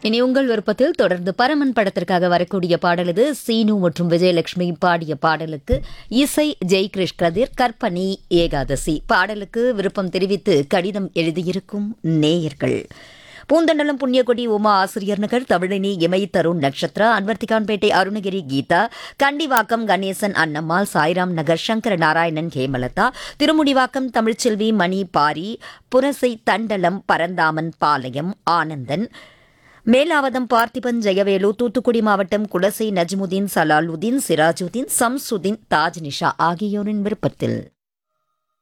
இனி உங்கள் விருப்பத்தில் தொடர்ந்து பரமன் படத்திற்காக வரக்கூடிய பாடல் இது சீனு மற்றும் விஜயலட்சுமி பாடிய பாடலுக்கு இசை ஜெய்கிருஷ் கதிர் கற்பனி ஏகாதசி பாடலுக்கு விருப்பம் தெரிவித்து கடிதம் எழுதியிருக்கும் நேயர்கள் பூந்தண்டலம் புண்ணியகொடி உமா ஆசிரியர் நகர் தமிழினி இமை தருண் நட்சத்திரா அன்வர்த்திகான்பேட்டை அருணகிரி கீதா கண்டிவாக்கம் கணேசன் அன்னம்மாள் சாய்ராம் நகர் சங்கர நாராயணன் ஹேமலதா திருமுடிவாக்கம் தமிழ்ச்செல்வி மணி பாரி புரசை தண்டலம் பரந்தாமன் பாளையம் ஆனந்தன் மேலாவதம் பார்த்திபன் ஜெயவேலு தூத்துக்குடி மாவட்டம் குலசை நஜ்முதீன் சலாலுதீன் சிராஜுதீன் சம்சுதீன் தாஜ் நிஷா ஆகியோரின் விருப்பத்தில்